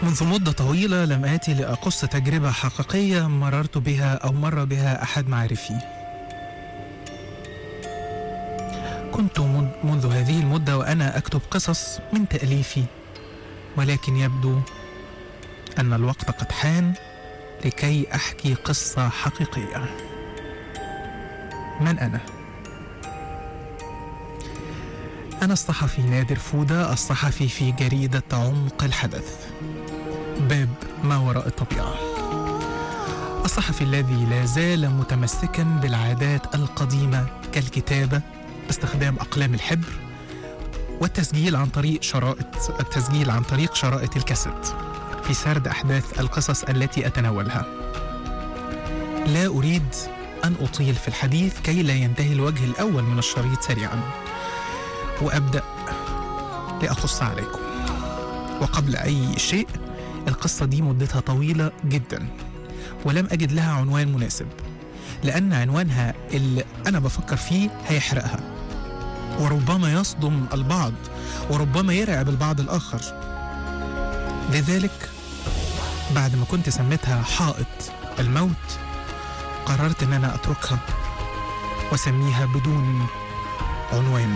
منذ مدة طويلة لم آتي لأقص تجربة حقيقية مررت بها أو مر بها أحد معارفي. كنت من- منذ هذه المدة وأنا أكتب قصص من تأليفي، ولكن يبدو أن الوقت قد حان لكي أحكي قصة حقيقية. من أنا؟ أنا الصحفي نادر فودة الصحفي في جريدة عمق الحدث. باب ما وراء الطبيعة. الصحفي الذي لا زال متمسكا بالعادات القديمة كالكتابة باستخدام أقلام الحبر والتسجيل عن طريق شرائط التسجيل عن طريق شرائط الكاسيت في سرد أحداث القصص التي أتناولها. لا أريد أن أطيل في الحديث كي لا ينتهي الوجه الأول من الشريط سريعا وأبدأ لأقص عليكم وقبل أي شيء القصة دي مدتها طويلة جدا ولم أجد لها عنوان مناسب لأن عنوانها اللي أنا بفكر فيه هيحرقها وربما يصدم البعض وربما يرعب البعض الآخر لذلك بعد ما كنت سميتها حائط الموت قررت ان انا اتركها واسميها بدون عنوان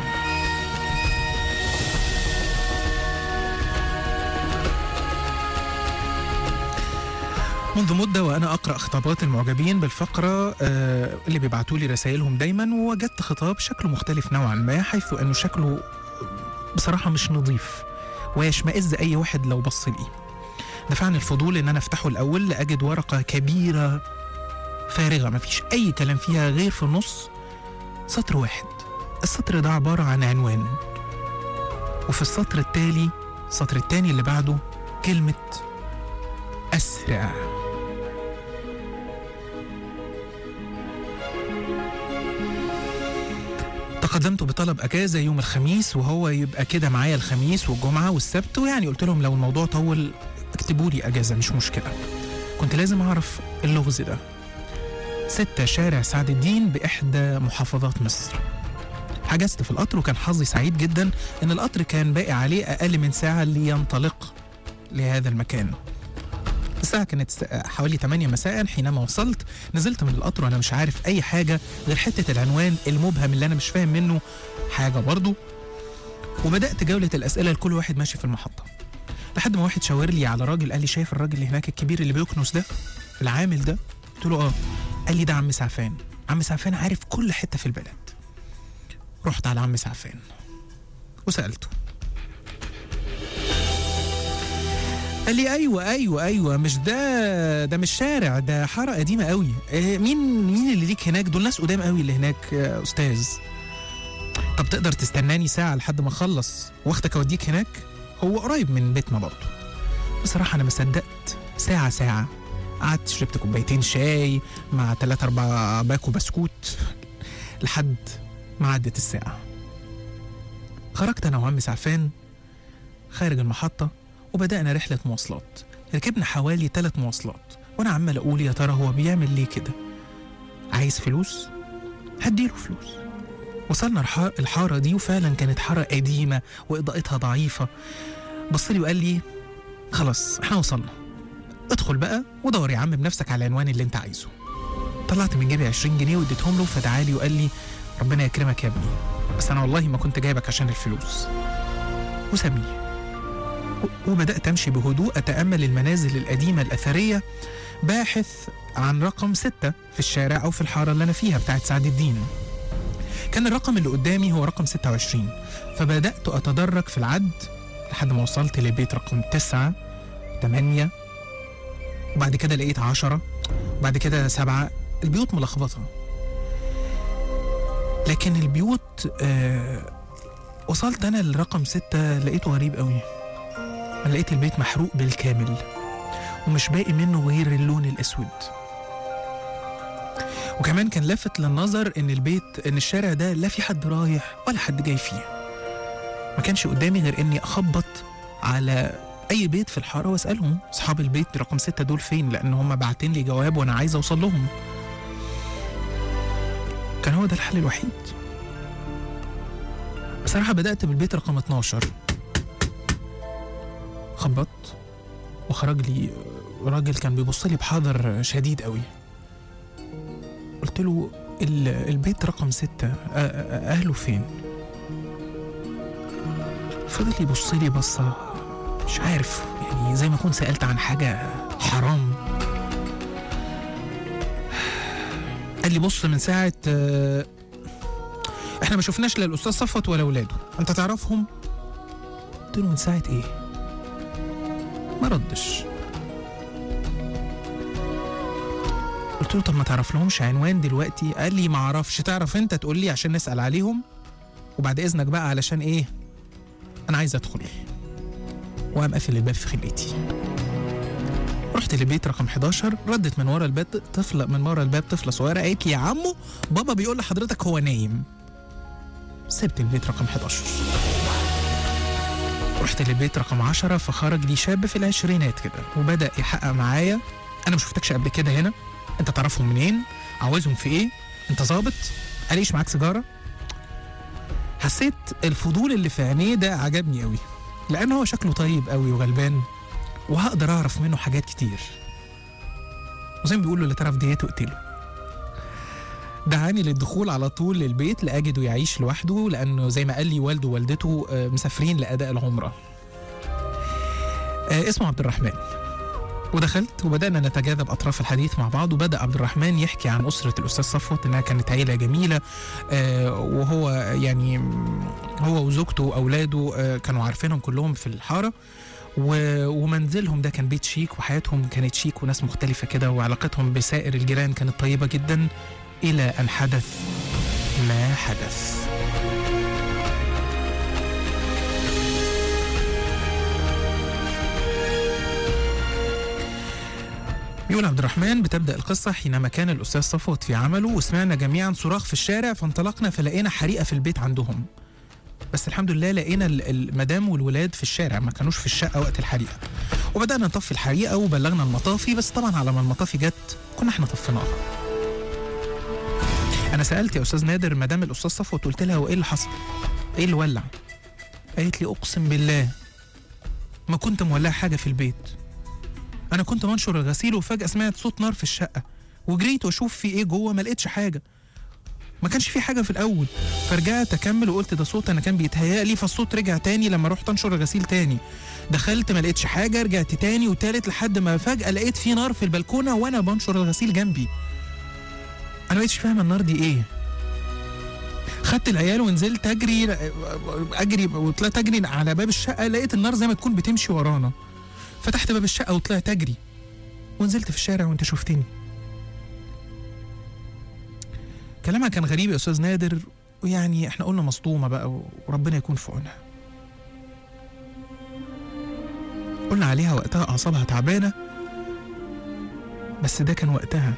منذ مدة وأنا أقرأ خطابات المعجبين بالفقرة آه، اللي بيبعتوا لي رسائلهم دايما ووجدت خطاب شكله مختلف نوعا ما حيث أنه شكله بصراحة مش نظيف ويشمئز أي واحد لو بص لي دفعني الفضول ان انا افتحه الاول لاجد ورقه كبيره فارغه مفيش اي كلام فيها غير في النص سطر واحد السطر ده عباره عن عنوان وفي السطر التالي السطر التاني اللي بعده كلمه اسرع تقدمت بطلب اجازه يوم الخميس وهو يبقى كده معايا الخميس والجمعه والسبت ويعني قلت لهم لو الموضوع طول اكتبوا لي اجازه مش مشكله كنت لازم اعرف اللغز ده ستة شارع سعد الدين بإحدى محافظات مصر حجزت في القطر وكان حظي سعيد جدا إن القطر كان باقي عليه أقل من ساعة لينطلق لهذا المكان الساعة كانت س- حوالي 8 مساء حينما وصلت نزلت من القطر وأنا مش عارف أي حاجة غير حتة العنوان المبهم اللي أنا مش فاهم منه حاجة برضه وبدأت جولة الأسئلة لكل واحد ماشي في المحطة لحد ما واحد شاور لي على راجل قال لي شايف الراجل اللي هناك الكبير اللي بيكنس ده العامل ده قلت له اه قال لي ده عم سعفان عم سعفان عارف كل حته في البلد رحت على عم سعفان وسالته قال لي ايوه ايوه ايوه مش ده ده مش شارع ده حاره قديمه قوي إيه مين مين اللي ليك هناك دول ناس قدام قوي اللي هناك يا استاذ طب تقدر تستناني ساعه لحد ما اخلص واخدك اوديك هناك هو قريب من بيتنا برضه بصراحه انا ما صدقت ساعه ساعه قعدت شربت كوبايتين شاي مع تلاتة أربعة باكو بسكوت لحد ما عدت الساعة خرجت أنا وعم سعفان خارج المحطة وبدأنا رحلة مواصلات ركبنا حوالي ثلاث مواصلات وأنا عمال أقول يا ترى هو بيعمل ليه كده عايز فلوس هديله فلوس وصلنا الح- الحارة دي وفعلا كانت حارة قديمة وإضاءتها ضعيفة بص لي وقال لي خلاص احنا وصلنا ادخل بقى ودور يا عم بنفسك على العنوان اللي انت عايزه طلعت من جيبي 20 جنيه واديتهم له فدعالي وقال لي ربنا يكرمك يا ابني بس انا والله ما كنت جايبك عشان الفلوس وسابني و- وبدأت أمشي بهدوء أتأمل المنازل القديمة الأثرية باحث عن رقم ستة في الشارع أو في الحارة اللي أنا فيها بتاعت سعد الدين كان الرقم اللي قدامي هو رقم 26 فبدأت أتدرج في العد لحد ما وصلت لبيت رقم تسعة تمانية وبعد كده لقيت عشرة وبعد كده سبعة البيوت ملخبطة لكن البيوت آه وصلت أنا لرقم ستة لقيته غريب قوي أنا لقيت البيت محروق بالكامل ومش باقي منه غير اللون الأسود وكمان كان لافت للنظر ان البيت ان الشارع ده لا في حد رايح ولا حد جاي فيه ما كانش قدامي غير اني اخبط على اي بيت في الحاره واسالهم اصحاب البيت رقم ستة دول فين لان هم باعتين لي جواب وانا عايز اوصل لهم كان هو ده الحل الوحيد بصراحه بدات بالبيت رقم 12 خبطت وخرج لي راجل كان بيبص لي بحذر شديد قوي قلت له ال- البيت رقم ستة أ- أ- أهله فين؟ فضل يبص لي بصة مش عارف يعني زي ما أكون سألت عن حاجة حرام قال لي بص من ساعة آه، احنا ما شفناش لا الأستاذ صفوت ولا ولاده أنت تعرفهم؟ قلت له من ساعة إيه؟ ما ردش قلت له طب ما تعرف لهمش عنوان دلوقتي قال لي ما اعرفش تعرف انت تقول لي عشان نسال عليهم وبعد اذنك بقى علشان ايه انا عايز ادخل وقام قافل الباب في خلقتي رحت للبيت رقم 11 ردت من ورا الباب طفله من ورا الباب طفله صغيره قالت لي يا عمو بابا بيقول لحضرتك هو نايم سبت البيت رقم 11 رحت للبيت رقم 10 فخرج لي شاب في العشرينات كده وبدا يحقق معايا انا ما شفتكش قبل كده هنا انت تعرفهم منين عاوزهم في ايه انت ظابط قاليش معاك سيجاره حسيت الفضول اللي في عينيه ده عجبني قوي لان هو شكله طيب قوي وغلبان وهقدر اعرف منه حاجات كتير وزي ما بيقولوا اللي تعرف ديته اقتله دعاني للدخول على طول للبيت لأجده يعيش لوحده لأنه زي ما قال لي والده ووالدته آه، مسافرين لأداء العمرة آه، اسمه عبد الرحمن ودخلت وبدأنا نتجاذب أطراف الحديث مع بعض وبدأ عبد الرحمن يحكي عن أسرة الأستاذ صفوت إنها كانت عيلة جميلة آه، وهو يعني هو وزوجته وأولاده آه، كانوا عارفينهم كلهم في الحارة و- ومنزلهم ده كان بيت شيك وحياتهم كانت شيك وناس مختلفة كده وعلاقتهم بسائر الجيران كانت طيبة جدا إلى أن حدث ما حدث بيقول عبد الرحمن بتبدأ القصة حينما كان الأستاذ صفوت في عمله وسمعنا جميعا صراخ في الشارع فانطلقنا فلقينا حريقة في البيت عندهم بس الحمد لله لقينا ال- المدام والولاد في الشارع ما كانوش في الشقة وقت الحريقة وبدأنا نطفي الحريقة وبلغنا المطافي بس طبعا على ما المطافي جت كنا احنا طفيناها أنا سألت يا أستاذ نادر مدام الأستاذ صفوت قلت لها هو إيه اللي حصل؟ إيه اللي ولع؟ قالت لي أقسم بالله ما كنت مولع حاجة في البيت انا كنت بنشر الغسيل وفجاه سمعت صوت نار في الشقه وجريت واشوف في ايه جوه ما لقيتش حاجه ما كانش في حاجه في الاول فرجعت اكمل وقلت ده صوت انا كان بيتهيأ لي فالصوت رجع تاني لما رحت انشر الغسيل تاني دخلت ما لقيتش حاجه رجعت تاني وتالت لحد ما فجاه لقيت في نار في البلكونه وانا بنشر الغسيل جنبي انا ما بقتش فاهمه النار دي ايه خدت العيال ونزلت اجري اجري وطلعت اجري على باب الشقه لقيت النار زي ما تكون بتمشي ورانا فتحت باب الشقة وطلعت أجري ونزلت في الشارع وأنت شفتني كلامها كان غريب يا أستاذ نادر ويعني إحنا قلنا مصدومة بقى وربنا يكون في عونها قلنا عليها وقتها أعصابها تعبانة بس ده كان وقتها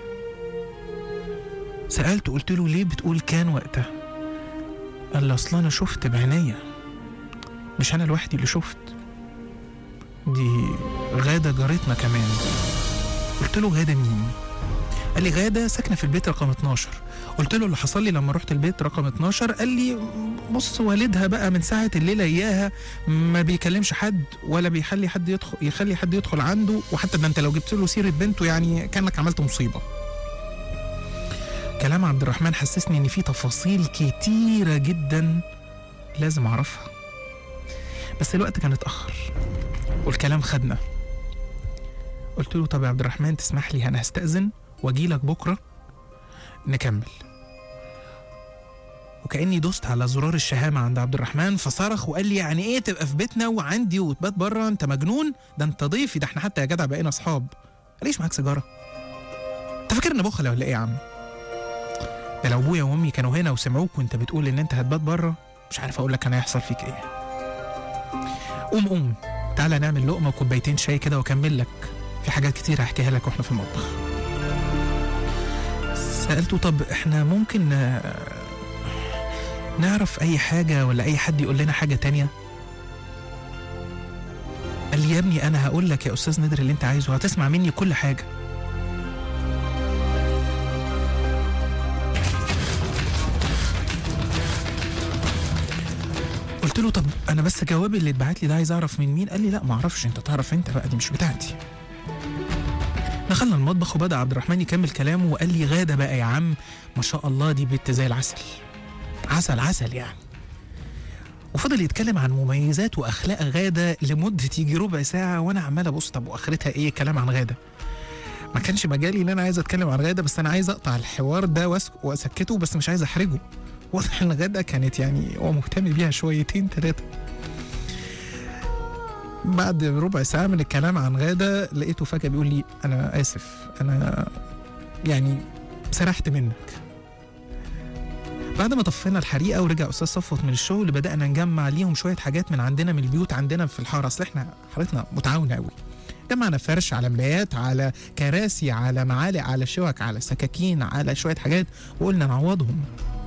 سألته قلت له ليه بتقول كان وقتها قال لي أصل أنا شفت بعينيا مش أنا لوحدي اللي شفت دي غادة جارتنا كمان قلت له غادة مين؟ قال لي غادة ساكنة في البيت رقم 12 قلت له اللي حصل لي لما رحت البيت رقم 12 قال لي بص والدها بقى من ساعة الليلة إياها ما بيكلمش حد ولا بيخلي حد يدخل يخلي حد يدخل عنده وحتى ده انت لو جبت له سيرة بنته يعني كأنك عملت مصيبة كلام عبد الرحمن حسسني ان في تفاصيل كتيرة جدا لازم اعرفها بس الوقت كان اتأخر والكلام خدنا قلت له طب يا عبد الرحمن تسمح لي انا هستأذن واجي لك بكره نكمل وكأني دوست على زرار الشهامة عند عبد الرحمن فصرخ وقال لي يعني ايه تبقى في بيتنا وعندي وتبات بره انت مجنون ده انت ضيفي ده احنا حتى يا جدع بقينا اصحاب ليش معاك سيجارة انت فاكر ان بخلة ولا ايه يا عم ده لو ابويا وامي كانوا هنا وسمعوك وانت بتقول ان انت هتبات بره مش عارف اقول لك كان هيحصل فيك ايه قوم قوم تعالى نعمل لقمة وكوبايتين شاي كده واكمل لك في حاجات كتير هحكيها لك واحنا في المطبخ سألته طب احنا ممكن آه، نعرف اي حاجة ولا اي حد يقول لنا حاجة تانية قال لي يا ابني انا هقول لك يا استاذ نادر اللي انت عايزه هتسمع مني كل حاجة قلت قلت له طب انا بس جوابي اللي اتبعت لي ده عايز اعرف من مين قال لي لا ما اعرفش انت تعرف انت بقى دي مش بتاعتي دخلنا المطبخ وبدا عبد الرحمن يكمل كلامه وقال لي غاده بقى يا عم ما شاء الله دي بنت زي العسل عسل عسل يعني وفضل يتكلم عن مميزات واخلاق غاده لمده يجي ربع ساعه وانا عمال ابص طب واخرتها ايه كلام عن غاده ما كانش مجالي ان انا عايز اتكلم عن غاده بس انا عايز اقطع الحوار ده وأس- واسكته بس مش عايز احرجه واضح ان غاده كانت يعني هو مهتم بيها شويتين ثلاثه بعد ربع ساعه من الكلام عن غاده لقيته فجاه بيقول لي انا اسف انا يعني سرحت منك بعد ما طفينا الحريقه ورجع استاذ صفوت من الشغل بدانا نجمع ليهم شويه حاجات من عندنا من البيوت عندنا في الحاره اصل احنا حارتنا متعاونه قوي جمعنا فرش على ملايات على كراسي على معالق على شوك على سكاكين على شويه حاجات وقلنا نعوضهم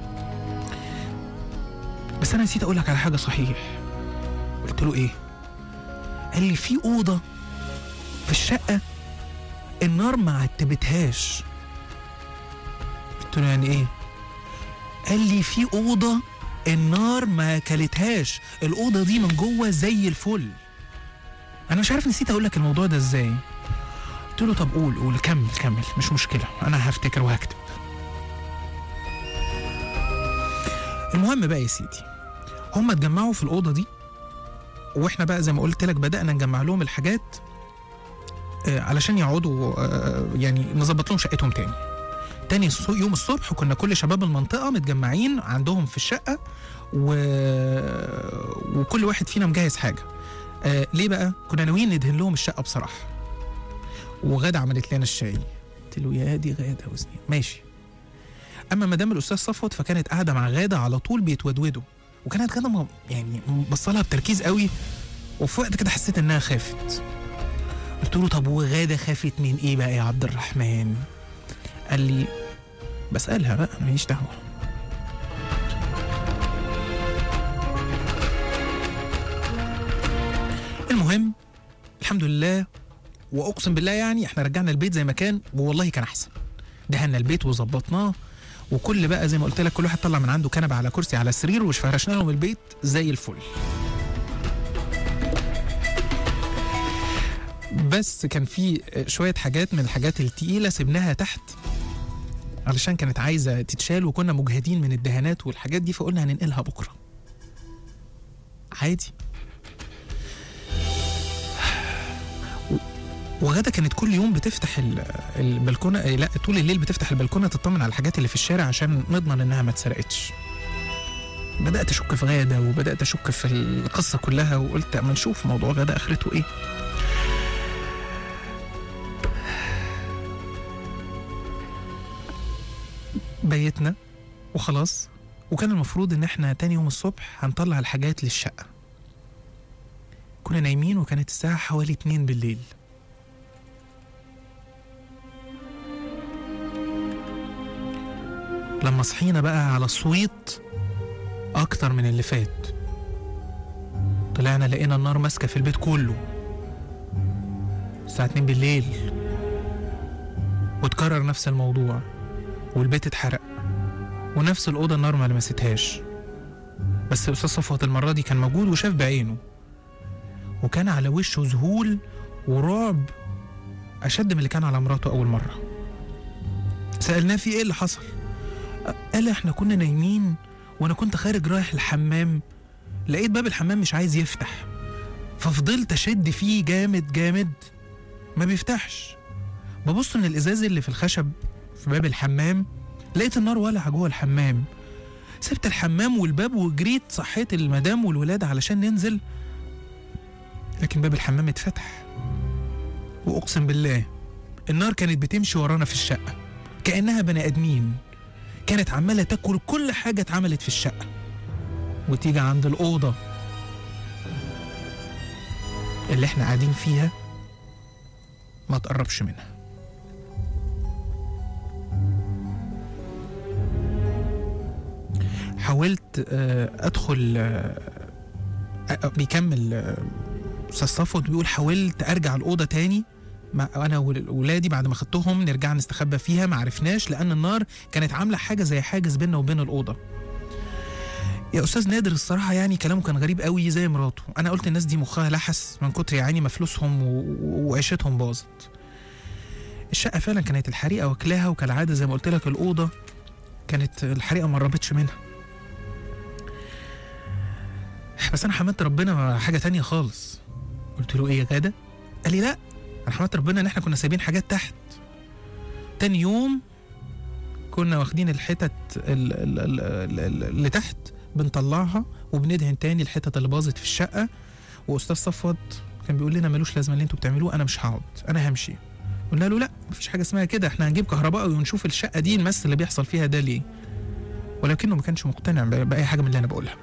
بس انا نسيت اقول لك على حاجه صحيح قلت له ايه قال لي في اوضه في الشقه النار ما عتبتهاش قلت له يعني ايه قال لي في اوضه النار ما كلتهاش الاوضه دي من جوه زي الفل انا مش عارف نسيت اقول لك الموضوع ده ازاي قلت له طب قول قول كمل كمل مش مشكله انا هفتكر وهكتب المهم بقى يا سيدي هم اتجمعوا في الاوضه دي واحنا بقى زي ما قلت لك بدانا نجمع لهم الحاجات آه، علشان يقعدوا آه، يعني نظبط لهم شقتهم تاني تاني الص- يوم الصبح كنا كل شباب المنطقه متجمعين عندهم في الشقه و... وكل واحد فينا مجهز حاجه آه ليه بقى كنا ناويين ندهن لهم الشقه بصراحه وغاده عملت لنا الشاي قلت له يا دي غاده وزني ماشي اما مدام الاستاذ صفوت فكانت قاعده مع غاده على طول بيتودودوا وكانت غاده م- يعني بصلها بتركيز قوي وفي وقت كده حسيت انها خافت قلت له طب وغاده خافت من ايه بقى يا عبد الرحمن قال لي بسالها بقى ماليش دعوه المهم الحمد لله واقسم بالله يعني احنا رجعنا البيت زي ما كان والله كان احسن دهنا البيت وظبطناه وكل بقى زي ما قلت لك كل واحد طلع من عنده كنبه على كرسي على سرير وفرشنا لهم البيت زي الفل بس كان في شويه حاجات من الحاجات التقيله سبناها تحت علشان كانت عايزه تتشال وكنا مجهدين من الدهانات والحاجات دي فقلنا هننقلها بكره عادي وغدا كانت كل يوم بتفتح ال- البلكونه آه، لا طول الليل بتفتح البلكونه تطمن على الحاجات اللي في الشارع عشان نضمن انها ما اتسرقتش بدات اشك في غاده وبدات اشك في القصه كلها وقلت اما نشوف موضوع غاده اخرته ايه بيتنا وخلاص وكان المفروض ان احنا تاني يوم الصبح هنطلع الحاجات للشقه كنا نايمين وكانت الساعه حوالي 2 بالليل لما صحينا بقى على صويت اكتر من اللي فات طلعنا لقينا النار ماسكه في البيت كله الساعه 2 بالليل وتكرر نفس الموضوع والبيت اتحرق ونفس الأوضة النار ما لمستهاش بس أستاذ صفوت المرة دي كان موجود وشاف بعينه وكان على وشه ذهول ورعب أشد من اللي كان على مراته أول مرة سألناه في إيه اللي حصل قال إحنا كنا نايمين وأنا كنت خارج رايح الحمام لقيت باب الحمام مش عايز يفتح ففضلت أشد فيه جامد جامد ما بيفتحش ببص إن الإزاز اللي في الخشب في باب الحمام لقيت النار ولع جوه الحمام سبت الحمام والباب وجريت صحيت المدام والولاد علشان ننزل لكن باب الحمام اتفتح واقسم بالله النار كانت بتمشي ورانا في الشقه كانها بني ادمين كانت عماله تاكل كل حاجه اتعملت في الشقه وتيجي عند الاوضه اللي احنا قاعدين فيها ما تقربش منها حاولت آه، ادخل آه، آه، بيكمل آه، استاذ صفوت بيقول حاولت ارجع الاوضه تاني مع انا واولادي بعد ما خدتهم نرجع نستخبى فيها ما عرفناش لان النار كانت عامله حاجه زي حاجز بيننا وبين الاوضه يا استاذ نادر الصراحه يعني كلامه كان غريب قوي زي مراته انا قلت الناس دي مخها لحس من كتر يعني ما فلوسهم و- و- وعيشتهم باظت الشقه فعلا كانت الحريقه واكلاها وكالعاده زي ما قلت لك الاوضه كانت الحريقه ما قربتش منها بس انا حمدت ربنا على حاجه تانية خالص قلت له ايه يا غاده قال لي لا انا حمدت ربنا ان احنا كنا سايبين حاجات تحت تاني يوم كنا واخدين الحتت ال- ال- ال- ال- ال- اللي تحت بنطلعها وبندهن تاني الحتت اللي باظت في الشقه واستاذ صفوت كان بيقول لنا ملوش لازمه اللي انتوا بتعملوه انا مش هقعد انا همشي قلنا له لا مفيش حاجه اسمها كده احنا هنجيب كهربائي ونشوف الشقه دي المس اللي بيحصل فيها ده ليه ولكنه ما كانش مقتنع ب- باي حاجه من اللي انا بقولها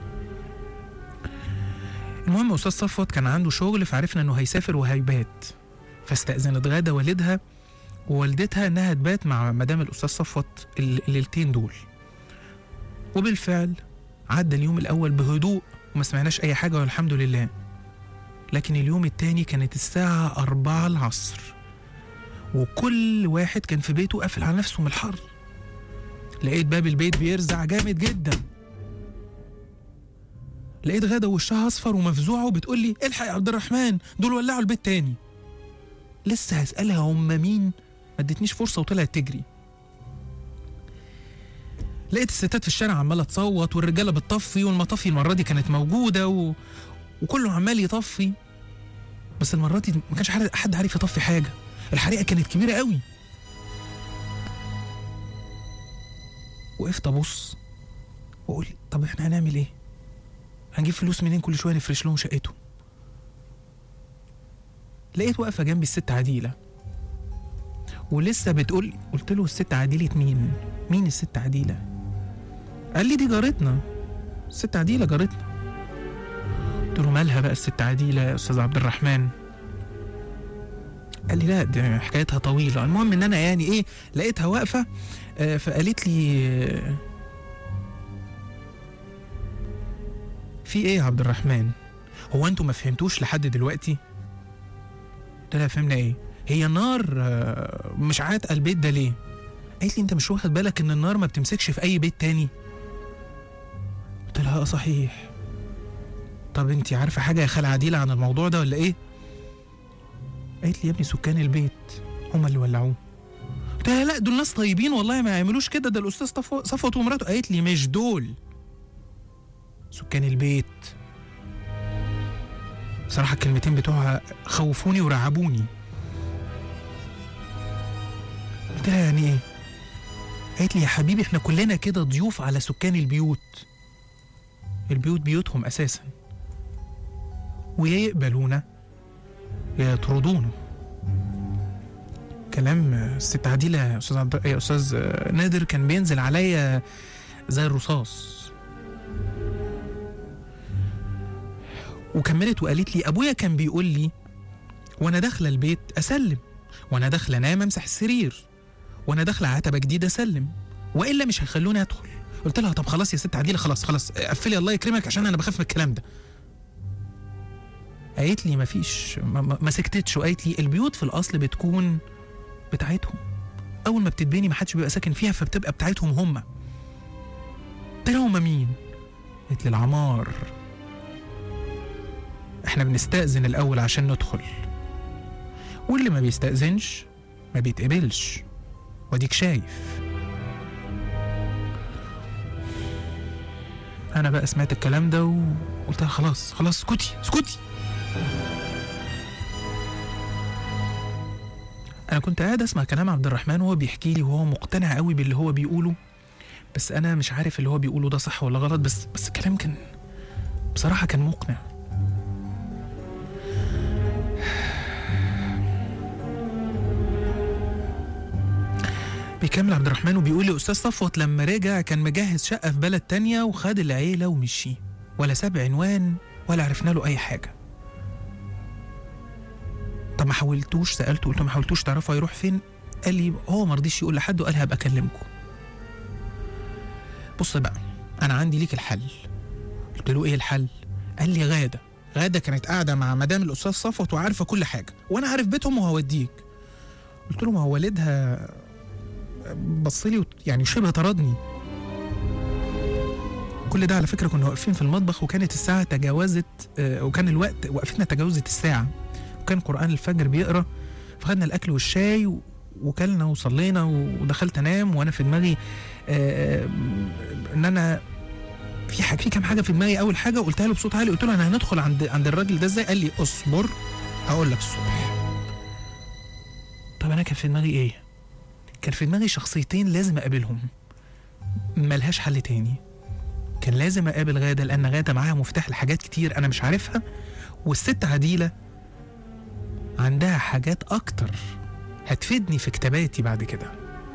المهم استاذ صفوت كان عنده شغل فعرفنا انه هيسافر وهيبات فاستأذنت غادة والدها ووالدتها انها تبات مع مدام الاستاذ صفوت الل- الليلتين دول وبالفعل عدى اليوم الاول بهدوء وما سمعناش اي حاجه والحمد لله لكن اليوم التاني كانت الساعة أربعة العصر وكل واحد كان في بيته قافل على نفسه من الحر لقيت باب البيت بيرزع جامد جدا لقيت غادة وشها أصفر ومفزوعة وبتقول لي الحق يا عبد الرحمن دول ولعوا البيت تاني لسه هسألها هم مين ما ادتنيش فرصة وطلعت تجري لقيت الستات في الشارع عمالة تصوت والرجالة بتطفي والمطافي المرة دي كانت موجودة و... وكله عمال يطفي بس المرة دي ما كانش حد- حد عارف يطفي حاجة الحريقة كانت كبيرة قوي وقفت أبص وأقول طب احنا هنعمل ايه؟ هنجيب فلوس منين كل شوية نفرش لهم شقتهم لقيت واقفة جنبي الست عديلة ولسه بتقول قلت له الست عديلة مين؟ مين الست عديلة؟ قال لي دي جارتنا الست عديلة جارتنا قلت له مالها بقى الست عديلة يا أستاذ عبد الرحمن قال لي لا دي حكايتها طويلة المهم إن أنا يعني إيه لقيتها واقفة آه، فقالت لي آه، في إيه يا عبد الرحمن هو أنتوا ما فهمتوش لحد دلوقتي قلت لها فهمنا إيه هي النار آه، مش عاتقة البيت ده ليه قالت لي أنت مش واخد بالك إن النار ما بتمسكش في أي بيت تاني قلت لها اه صحيح طب انت عارفه حاجه يا خالة عديله عن الموضوع ده ولا ايه قالت لي يا ابني سكان البيت هم اللي ولعوه قلت لها لا دول ناس طيبين والله ما يعملوش كده ده الاستاذ صفو- صفوت ومراته قالت لي مش دول سكان البيت بصراحه الكلمتين بتوعها خوفوني ورعبوني قلت لها يعني ايه قالت لي يا حبيبي احنا كلنا كده ضيوف على سكان البيوت البيوت بيوتهم اساسا ويا يقبلونا يا يطردونا كلام الست عديلة يا استاذ عبد يا استاذ نادر كان بينزل عليا زي الرصاص وكملت وقالت لي ابويا كان بيقول لي وانا داخله البيت اسلم وانا داخله انام امسح السرير وانا داخله عتبه جديده اسلم والا مش هيخلوني ادخل قلت لها طب خلاص يا ست عديله خلاص خلاص قفلي الله يكرمك عشان انا بخاف من الكلام ده قالت لي مفيش ما, ما ما سكتتش وقالت لي البيوت في الاصل بتكون بتاعتهم اول ما بتتبني ما حدش بيبقى ساكن فيها فبتبقى بتاعتهم هم قلت لها هم مين قالت لي العمار احنا بنستأذن الاول عشان ندخل واللي ما بيستأذنش ما بيتقبلش واديك شايف انا بقى سمعت الكلام ده وقلت لها خلاص خلاص اسكتي اسكتي انا كنت قاعد اسمع كلام عبد الرحمن وهو بيحكي لي وهو مقتنع قوي باللي هو بيقوله بس انا مش عارف اللي هو بيقوله ده صح ولا غلط بس بس الكلام كان بصراحه كان مقنع بيكمل عبد الرحمن وبيقول لي استاذ صفوت لما رجع كان مجهز شقه في بلد تانية وخد العيله ومشي ولا ساب عنوان ولا عرفنا له اي حاجه طب ما حاولتوش سالته قلت له ما حاولتوش تعرفوا هيروح فين قال لي هو ما رضيش يقول لحد وقال هبقى اكلمكم بص بقى انا عندي ليك الحل قلت له ايه الحل قال لي غاده غاده كانت قاعده مع مدام الاستاذ صفوت وعارفه كل حاجه وانا عارف بيتهم وهوديك قلت له ما هو والدها بص لي وت- يعني شبه طردني كل ده على فكره كنا واقفين في المطبخ وكانت الساعه تجاوزت آه، وكان الوقت وقفتنا تجاوزت الساعه وكان قران الفجر بيقرا فخدنا الاكل والشاي و- وكلنا وصلينا ودخلت انام وانا في دماغي آه، آه، ان انا في حاجه في كام حاجه في دماغي اول حاجه قلتها له بصوت عالي قلت له انا هندخل عند عند الراجل ده ازاي قال لي اصبر هقول لك الصبح طب انا كان في دماغي ايه كان في دماغي شخصيتين لازم اقابلهم ملهاش حل تاني كان لازم اقابل غاده لان غاده معاها مفتاح لحاجات كتير انا مش عارفها والست عديله عندها حاجات اكتر هتفيدني في كتاباتي بعد كده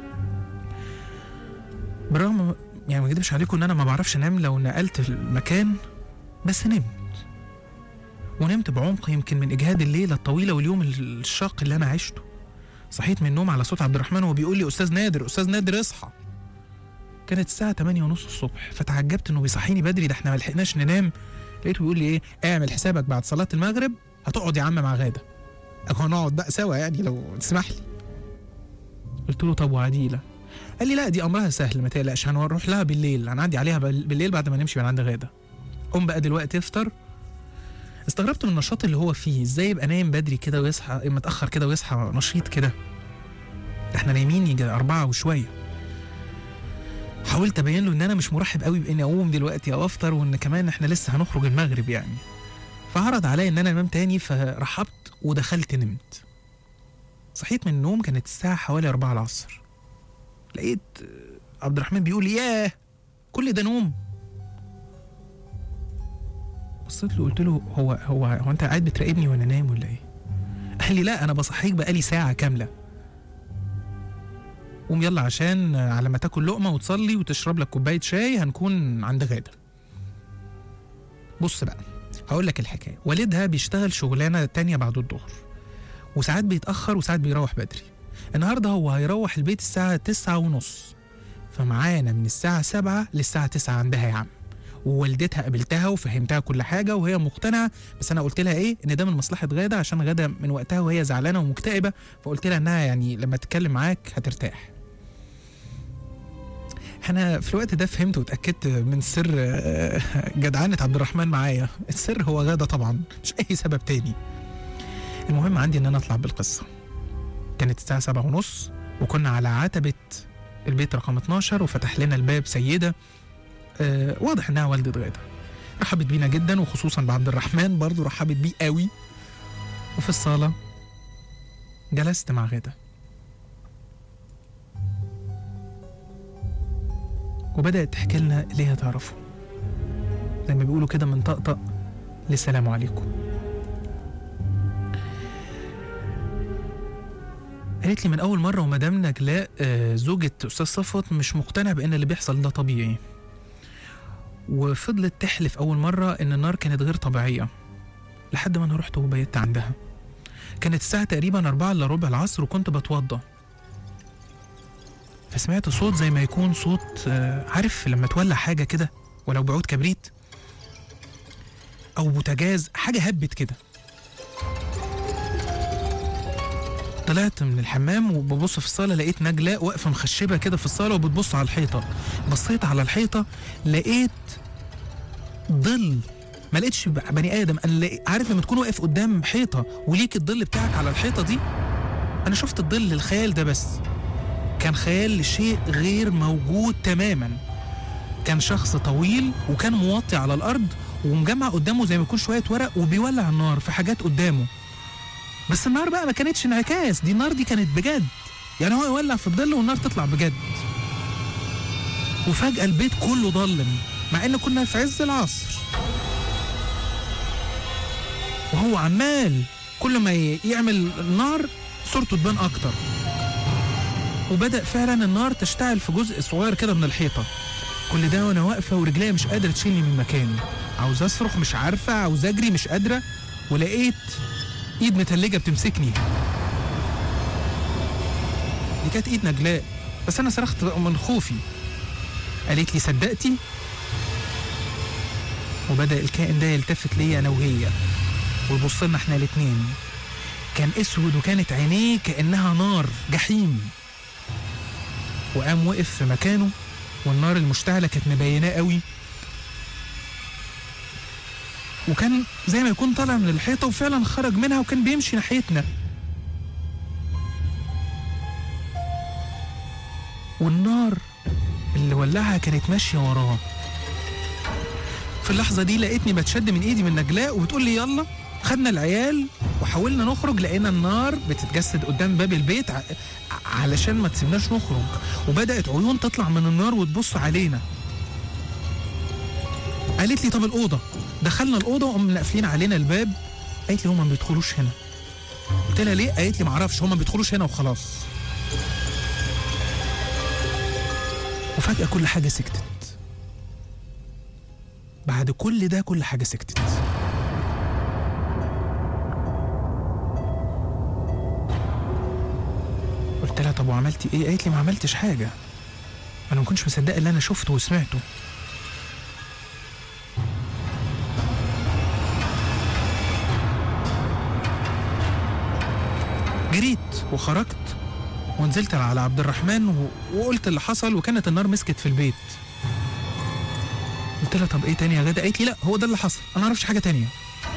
بالرغم يعني ما اكدبش عليكم ان انا ما بعرفش انام لو نقلت في المكان بس نمت ونمت بعمق يمكن من اجهاد الليله الطويله واليوم الشاق اللي انا عشته صحيت من النوم على صوت عبد الرحمن وهو بيقول لي استاذ نادر استاذ نادر اصحى كانت الساعة 8 ونص الصبح فتعجبت انه بيصحيني بدري ده احنا ما لحقناش ننام لقيته بيقول لي ايه اعمل حسابك بعد صلاة المغرب هتقعد يا عم مع غادة هنقعد بقى سوا يعني لو تسمح لي قلت له طب وعديلة قال لي لا دي امرها سهل ما تقلقش هنروح لها بالليل هنعدي عليها بال- بالليل بعد ما نمشي من عند غادة قوم بقى دلوقتي افطر استغربت من النشاط اللي هو فيه ازاي يبقى نايم بدري كده ويصحى متاخر كده ويصحى نشيط كده ده احنا نايمين يجي أربعة وشوية حاولت ابين له ان انا مش مرحب قوي باني اقوم دلوقتي او افطر وان كمان احنا لسه هنخرج المغرب يعني فعرض عليا ان انا انام تاني فرحبت ودخلت نمت صحيت من النوم كانت الساعة حوالي أربعة العصر لقيت آه، عبد الرحمن بيقول لي ياه كل ده نوم بصيت له قلت له هو هو هو انت قاعد بتراقبني وانا نايم ولا ايه؟ قال لي لا انا بصحيك بقالي ساعة كاملة قوم يلا عشان على ما تاكل لقمه وتصلي وتشرب لك كوبايه شاي هنكون عند غاده بص بقى هقول لك الحكايه والدها بيشتغل شغلانه تانية بعد الظهر وساعات بيتاخر وساعات بيروح بدري النهارده هو هيروح البيت الساعه تسعة ونص فمعانا من الساعه سبعة للساعه تسعة عندها يا عم ووالدتها قابلتها وفهمتها كل حاجه وهي مقتنعه بس انا قلت لها ايه ان ده من مصلحه غاده عشان غاده من وقتها وهي زعلانه ومكتئبه فقلت لها انها يعني لما تتكلم معاك هترتاح انا في الوقت ده فهمت واتاكدت من سر آه، جدعانه عبد الرحمن معايا السر هو غاده طبعا مش اي سبب تاني المهم عندي ان انا اطلع بالقصه كانت الساعه سبعة ونص وكنا على عتبه البيت رقم 12 وفتح لنا الباب سيده آه واضح انها والده غاده رحبت بينا جدا وخصوصا بعبد الرحمن برضو رحبت بيه قوي وفي الصاله جلست مع غاده وبدأت تحكي لنا اللي هي تعرفه زي ما بيقولوا كده من طقطق للسلام عليكم قالت لي من أول مرة ومدام نجلاء آه، زوجة أستاذ صفوت مش مقتنع بأن اللي بيحصل ده طبيعي وفضلت تحلف أول مرة إن النار كانت غير طبيعية لحد ما أنا رحت وبيت عندها كانت الساعة تقريبا أربعة إلا ربع العصر وكنت بتوضى فسمعت صوت زي ما يكون صوت آه، عارف لما تولع حاجة كده ولو بعود كبريت أو بوتاجاز حاجة هبت كده طلعت من الحمام وببص في الصالة لقيت نجلاء واقفة مخشبة كده في الصالة وبتبص على الحيطة بصيت على الحيطة لقيت ظل ما لقيتش بني آدم أنا لقيت عارف لما تكون واقف قدام حيطة وليك الظل بتاعك على الحيطة دي أنا شفت الظل الخيال ده بس كان خيال لشيء غير موجود تماما كان شخص طويل وكان موطي على الارض ومجمع قدامه زي ما يكون شويه ورق وبيولع النار في حاجات قدامه بس النار بقى ما كانتش انعكاس دي النار دي كانت بجد يعني هو يولع في الظل والنار تطلع بجد وفجأة البيت كله ضلم مع ان كنا في عز العصر وهو عمال كل ما ي- يعمل النار صورته تبان اكتر وبدأ فعلا النار تشتعل في جزء صغير كده من الحيطة كل ده وانا واقفة ورجليا مش قادرة تشيلني من مكاني عاوز اصرخ مش عارفة عاوز اجري مش قادرة ولقيت ايد متلجة بتمسكني دي كانت ايد نجلاء بس انا صرخت من خوفي قالت لي صدقتي وبدأ الكائن ده يلتفت ليا انا وهي ويبص لنا احنا الاتنين كان اسود وكانت عينيه كانها نار جحيم وقام وقف في مكانه والنار المشتعله كانت مبيناه قوي وكان زي ما يكون طالع من الحيطة وفعلا خرج منها وكان بيمشي ناحيتنا والنار اللي ولعها كانت ماشية وراه في اللحظة دي لقيتني بتشد من ايدي من نجلاء وبتقول لي يلا خدنا العيال وحاولنا نخرج لقينا النار بتتجسد قدام باب البيت ع- علشان ما تسيبناش نخرج وبدأت عيون تطلع من النار وتبص علينا قالت لي طب الأوضة دخلنا الأوضة وقمنا قافلين علينا الباب قالت لي هما ما بيدخلوش هنا قلت لها ليه قالت لي معرفش هما ما بيدخلوش هنا وخلاص وفجأة كل حاجة سكتت بعد كل ده كل حاجة سكتت قلت لها طب وعملتي ايه قالت لي ما عملتش حاجة انا ما كنتش مصدقة اللي انا شفته وسمعته جريت وخرجت ونزلت على عبد الرحمن و... وقلت اللي حصل وكانت النار مسكت في البيت قلت لها طب ايه تاني يا غدا قالت لي لا هو ده اللي حصل انا ما اعرفش حاجه تانية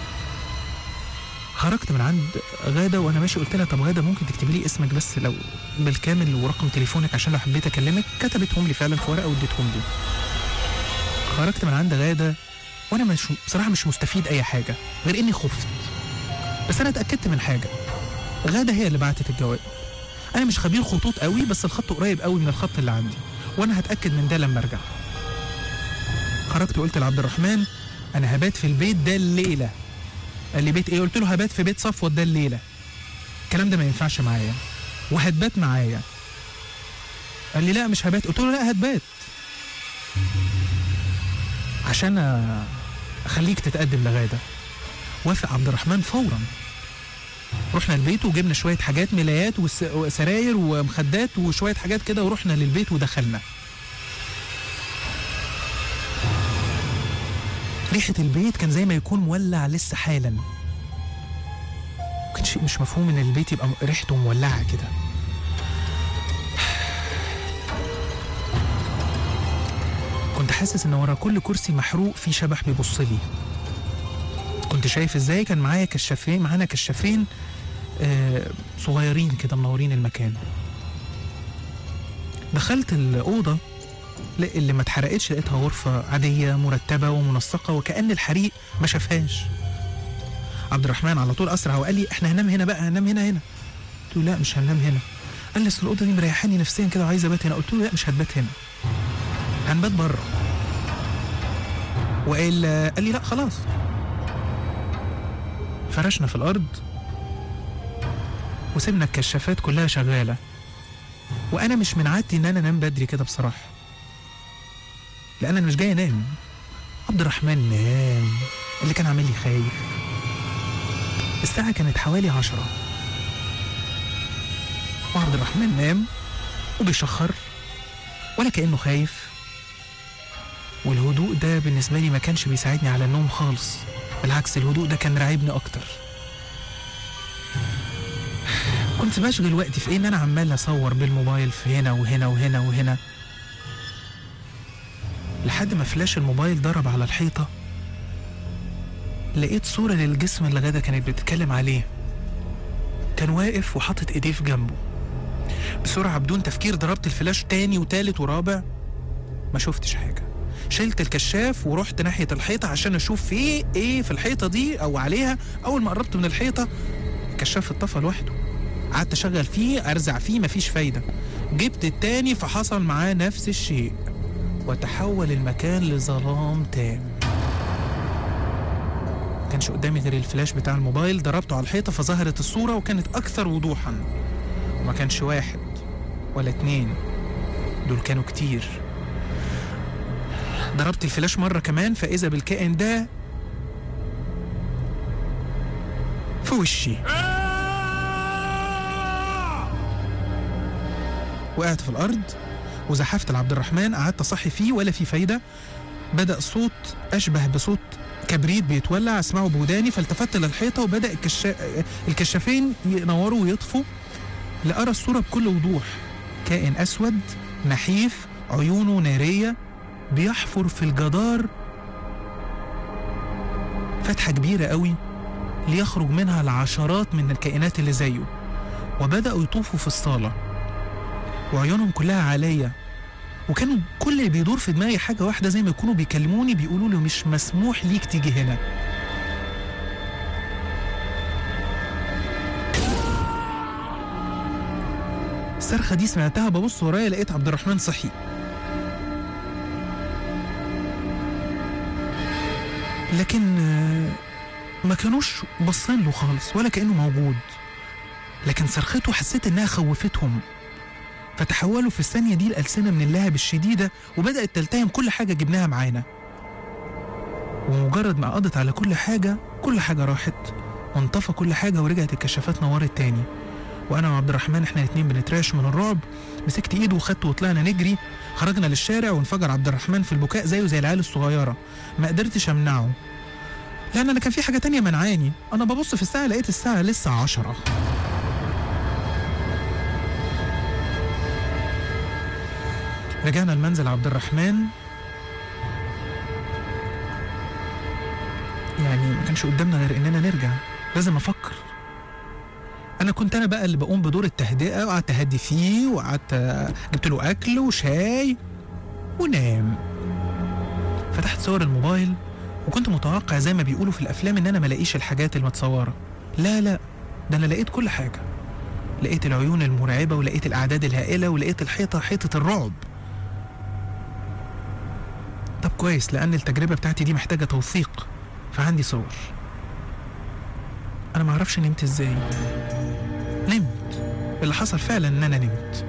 خرجت من عند غاده وانا ماشي قلت لها طب غاده ممكن تكتبي لي اسمك بس لو بالكامل ورقم تليفونك عشان لو حبيت اكلمك كتبتهم لي فعلا في ورقه واديتهم لي خرجت من عند غاده وانا مش بصراحه مش مستفيد اي حاجه غير اني خفت بس انا اتاكدت من حاجه غاده هي اللي بعتت الجواب انا مش خبير خطوط قوي بس الخط قريب قوي من الخط اللي عندي وانا هتاكد من ده لما ارجع خرجت وقلت لعبد الرحمن انا هبات في البيت ده الليله قال لي بيت ايه قلت له هبات في بيت صفوت ده الليله الكلام ده ما ينفعش معايا وهتبات معايا قال لي لا مش هبات قلت له لا هتبات عشان أ- اخليك تتقدم لغاده وافق عبد الرحمن فورا رحنا البيت وجبنا شويه حاجات ملايات وس- وسراير ومخدات وشويه حاجات كده ورحنا للبيت ودخلنا ريحة البيت كان زي ما يكون مولع لسه حالا كان شيء مش مفهوم ان البيت يبقى م- ريحته مولعة كده كنت حاسس ان ورا كل كرسي محروق في شبح بيبص لي كنت شايف ازاي كان معايا كشافين معانا كشافين آه صغيرين كده منورين المكان دخلت الأوضة لا اللي ما اتحرقتش لقيتها غرفة عادية مرتبة ومنسقة وكأن الحريق ما شافهاش عبد الرحمن على طول أسرع وقال لي احنا هننام هنا بقى هننام هنا هنا قلت له لا مش هننام هنا قال لي اصل الأوضة دي مريحاني نفسيا كده وعايز أبات هنا قلت له لا مش هتبات هنا هنبات بره وقال قال لي لا خلاص فرشنا في الأرض وسيبنا الكشافات كلها شغالة وأنا مش من عادتي إن أنا أنام بدري كده بصراحة لأن أنا مش جاي أنام عبد الرحمن نام اللي كان عامل لي خايف الساعة كانت حوالي عشرة وعبد الرحمن نام وبيشخر ولا كأنه خايف والهدوء ده بالنسبة لي ما كانش بيساعدني على النوم خالص بالعكس الهدوء ده كان راعبني أكتر كنت بشغل وقتي في إيه إن أنا عمال أصور بالموبايل في هنا وهنا وهنا وهنا لحد ما فلاش الموبايل ضرب على الحيطة لقيت صورة للجسم اللي غادة كانت بتتكلم عليه كان واقف وحاطط ايديه في جنبه بسرعة بدون تفكير ضربت الفلاش تاني وتالت ورابع ما شفتش حاجة شلت الكشاف ورحت ناحية الحيطة عشان أشوف في إيه في الحيطة دي أو عليها أول ما قربت من الحيطة الكشاف اتطفى لوحده قعدت أشغل فيه أرزع فيه مفيش فايدة جبت التاني فحصل معاه نفس الشيء وتحول المكان لظلام تام كانش قدامي غير الفلاش بتاع الموبايل ضربته على الحيطة فظهرت الصورة وكانت أكثر وضوحا وما كانش واحد ولا اتنين دول كانوا كتير ضربت الفلاش مرة كمان فإذا بالكائن ده في وشي وقعت في الأرض وزحفت لعبد الرحمن قعدت أصحي فيه ولا في فايدة بدأ صوت أشبه بصوت كبريت بيتولع اسمعه بوداني فالتفت للحيطة وبدأ الكشا... الكشافين ينوروا ويطفوا لأرى الصورة بكل وضوح كائن أسود نحيف عيونه نارية بيحفر في الجدار فتحة كبيرة قوي ليخرج منها العشرات من الكائنات اللي زيه وبدأوا يطوفوا في الصالة وعيونهم كلها عليا وكان كل اللي بيدور في دماغي حاجة واحدة زي ما يكونوا بيكلموني بيقولوا لي مش مسموح ليك تيجي هنا الصرخة دي سمعتها ببص ورايا لقيت عبد الرحمن صحي لكن آه، ما كانوش باصين له خالص ولا كأنه موجود لكن صرخته حسيت إنها خوفتهم فتحولوا في الثانية دي الألسنة من اللهب الشديدة وبدأت تلتهم كل حاجة جبناها معانا ومجرد ما قضت على كل حاجة كل حاجة راحت وانطفى كل حاجة ورجعت الكشافات نورت تاني وأنا وعبد الرحمن احنا الاتنين بنتراش من الرعب مسكت ايده وخدته وطلعنا نجري خرجنا للشارع وانفجر عبد الرحمن في البكاء زيه زي العيال الصغيرة ما قدرتش امنعه لأن أنا كان في حاجة تانية منعاني أنا ببص في الساعة لقيت الساعة لسه عشرة رجعنا المنزل عبد الرحمن يعني ما كانش قدامنا غير اننا نرجع لازم افكر انا كنت انا بقى اللي بقوم بدور التهدئه وقعدت اهدي فيه وقعدت جبت له اكل وشاي ونام فتحت صور الموبايل وكنت متوقع زي ما بيقولوا في الافلام ان انا ما الاقيش الحاجات المتصوره لا لا ده انا لقيت كل حاجه لقيت العيون المرعبه ولقيت الاعداد الهائله ولقيت الحيطه حيطه الرعب طب كويس لان التجربه بتاعتي دي محتاجه توثيق فعندي صور انا ما اعرفش نمت ازاي نمت اللي حصل فعلا ان انا نمت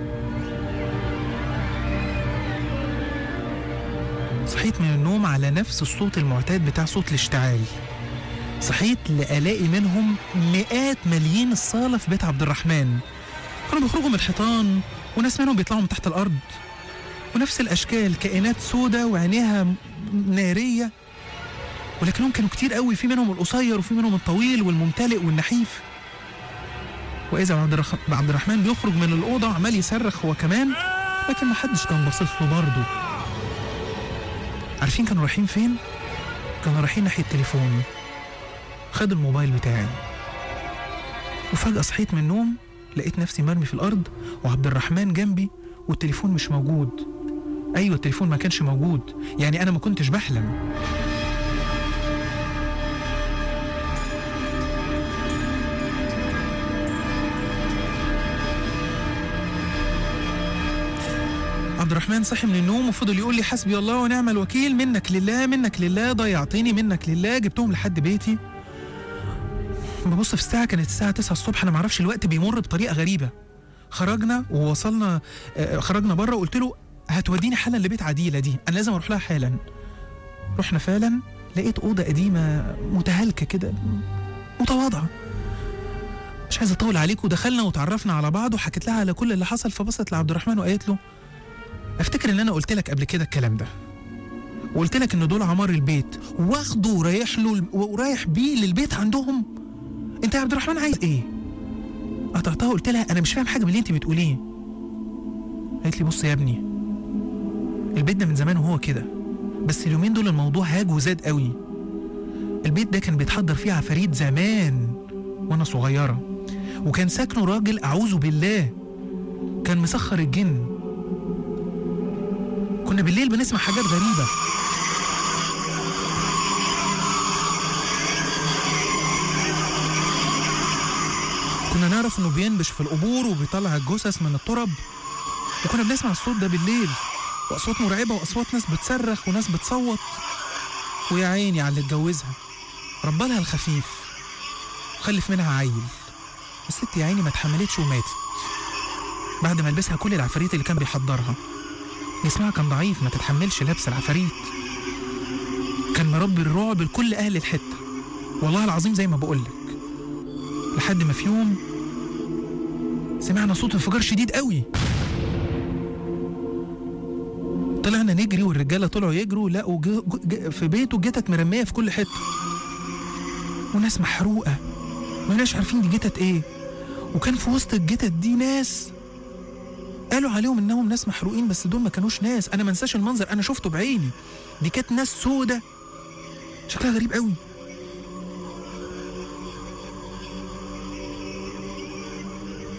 صحيت من النوم على نفس الصوت المعتاد بتاع صوت الاشتعال صحيت لألاقي منهم مئات ملايين الصالة في بيت عبد الرحمن كانوا بيخرجوا من الحيطان وناس منهم بيطلعوا من تحت الأرض ونفس الأشكال كائنات سودة وعينيها م- نارية ولكنهم كانوا كتير قوي في منهم القصير وفي منهم الطويل والممتلئ والنحيف وإذا عبد الرخ- عبد الرحمن بيخرج من الأوضة عمال يصرخ هو كمان لكن محدش كان باصص له برضه عارفين كانوا رايحين فين؟ كانوا رايحين ناحية تليفوني خد الموبايل بتاعي وفجأة صحيت من النوم لقيت نفسي مرمي في الأرض وعبد الرحمن جنبي والتليفون مش موجود أيوة التليفون ما كانش موجود يعني أنا ما كنتش بحلم عبد الرحمن صحي من النوم وفضل يقول لي حسبي الله ونعم الوكيل منك لله منك لله ضيعتني منك لله جبتهم لحد بيتي ببص في الساعة كانت الساعة 9 الصبح أنا معرفش الوقت بيمر بطريقة غريبة خرجنا ووصلنا آه، خرجنا بره وقلت له هتوديني حالا لبيت عديلة دي أنا لازم أروح لها حالا رحنا فعلا لقيت أوضة قديمة متهالكة كده متواضعة مش عايز أطول عليك ودخلنا وتعرفنا على بعض وحكيت لها على كل اللي حصل فبصت لعبد الرحمن وقالت له افتكر ان انا قلت لك قبل كده الكلام ده وقلت لك ان دول عمار البيت واخده ورايح له ورايح بيه للبيت عندهم انت يا عبد الرحمن عايز ايه قطعتها وقلت لها انا مش فاهم حاجه من اللي انت بتقوليه قالت لي بص يا ابني البيت ده من زمان وهو كده بس اليومين دول الموضوع هاج وزاد قوي البيت ده كان بيتحضر فيه عفاريت زمان وانا صغيره وكان ساكنه راجل اعوذ بالله كان مسخر الجن كنا بالليل بنسمع حاجات غريبة كنا نعرف انه بينبش في القبور وبيطلع الجثث من الترب وكنا بنسمع الصوت ده بالليل واصوات مرعبة واصوات ناس بتصرخ وناس بتصوت ويا عيني على اللي اتجوزها ربالها الخفيف وخلف منها عيل الست يا عيني ما اتحملتش وماتت بعد ما لبسها كل العفاريت اللي كان بيحضرها جسمها كان ضعيف ما تتحملش لبس العفاريت كان مربي الرعب لكل اهل الحته والله العظيم زي ما بقولك لحد ما في يوم سمعنا صوت انفجار شديد قوي طلعنا نجري والرجاله طلعوا يجروا لقوا ج... ج... في بيته جتت مرميه في كل حته وناس محروقه ما ناش عارفين دي جتت ايه وكان في وسط الجتت دي ناس قالوا عليهم انهم ناس محروقين بس دول ما كانوش ناس انا ما انساش المنظر انا شفته بعيني دي كانت ناس سودة شكلها غريب قوي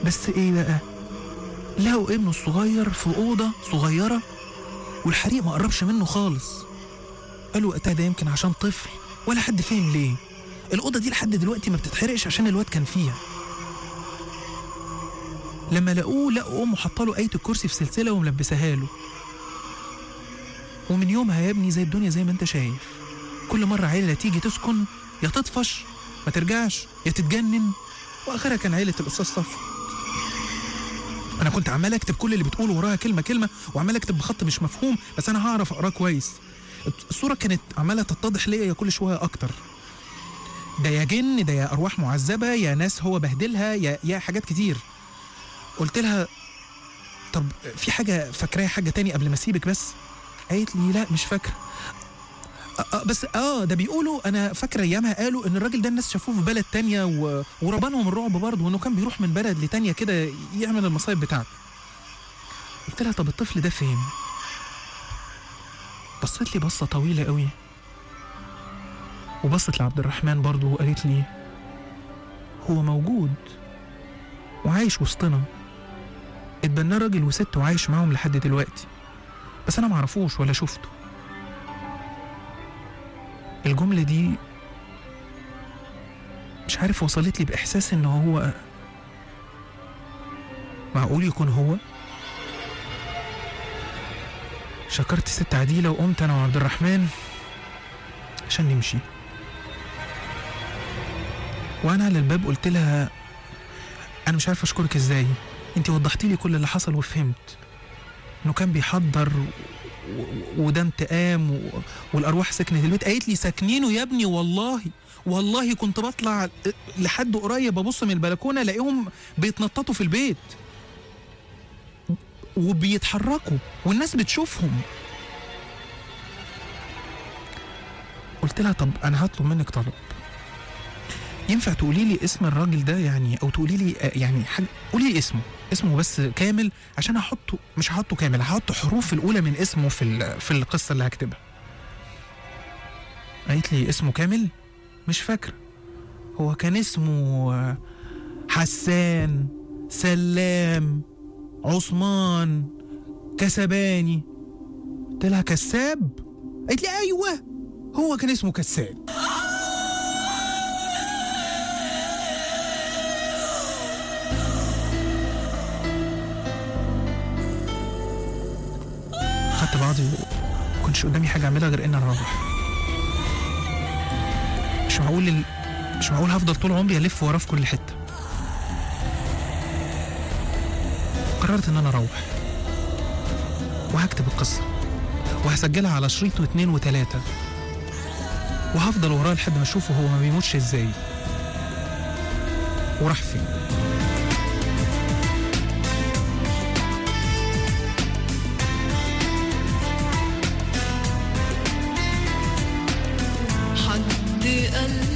بس ايه بقى لقوا ابنه الصغير في اوضه صغيره والحريق ما قربش منه خالص قالوا وقتها ده يمكن عشان طفل ولا حد فهم ليه الاوضه دي لحد دلوقتي ما بتتحرقش عشان الواد كان فيها لما لقوه لقوا امه حاطه له ايه الكرسي في سلسله وملبساها له ومن يومها يا ابني زي الدنيا زي ما انت شايف كل مره عيله تيجي تسكن يا تطفش ما ترجعش يا تتجنن واخرها كان عيله الاستاذ صفوت انا كنت عمال اكتب كل اللي بتقوله وراها كلمه كلمه وعمال اكتب بخط مش مفهوم بس انا هعرف اقراه كويس الصوره كانت عماله تتضح ليا كل شويه اكتر ده يا جن ده يا ارواح معذبه يا ناس هو بهدلها يا يا حاجات كتير قلت لها طب في حاجه فاكراها حاجه تاني قبل ما اسيبك بس قالت لي لا مش فاكره أه أه بس اه ده بيقولوا انا فاكره ايامها قالوا ان الراجل ده الناس شافوه في بلد تانية و... وربانهم الرعب برضه وانه كان بيروح من بلد لتانية كده يعمل المصايب بتاعته قلت لها طب الطفل ده فين بصت لي بصه طويله قوي وبصت لعبد الرحمن برضه وقالت لي هو موجود وعايش وسطنا اتبناه راجل وست وعايش معاهم لحد دلوقتي بس انا معرفوش ولا شفته الجملة دي مش عارف وصلت لي بإحساس إن هو معقول يكون هو شكرت الست عديلة وقمت أنا وعبد الرحمن عشان نمشي وأنا على الباب قلت لها أنا مش عارف أشكرك إزاي أنت وضحتي لي كل اللي حصل وفهمت إنه كان بيحضر و- و- وده انتقام و... والارواح سكنت البيت قالت لي ساكنينه يا ابني والله والله كنت بطلع لحد قريب ابص من البلكونه الاقيهم بيتنططوا في البيت وبيتحركوا والناس بتشوفهم قلت لها طب انا هطلب منك طلب ينفع تقولي لي اسم الراجل ده يعني او تقولي لي آه، يعني حاجه قولي لي اسمه اسمه بس كامل عشان هحطه مش هحطه كامل هحط حروف الاولى من اسمه في ال- في القصه اللي هكتبها قالت لي اسمه كامل مش فاكره هو كان اسمه آه، حسان سلام عثمان كسباني قلت لها كساب قالت لي ايوه هو كان اسمه كساب خدت بعضي وكنتش قدامي حاجه اعملها غير ان انا اروح مش معقول ال... مش معقول هفضل طول عمري الف وراه في كل حته قررت ان انا اروح وهكتب القصه وهسجلها على شريط واثنين وثلاثه وهفضل وراه لحد ما اشوفه هو ما بيموتش ازاي وراح فين حد قال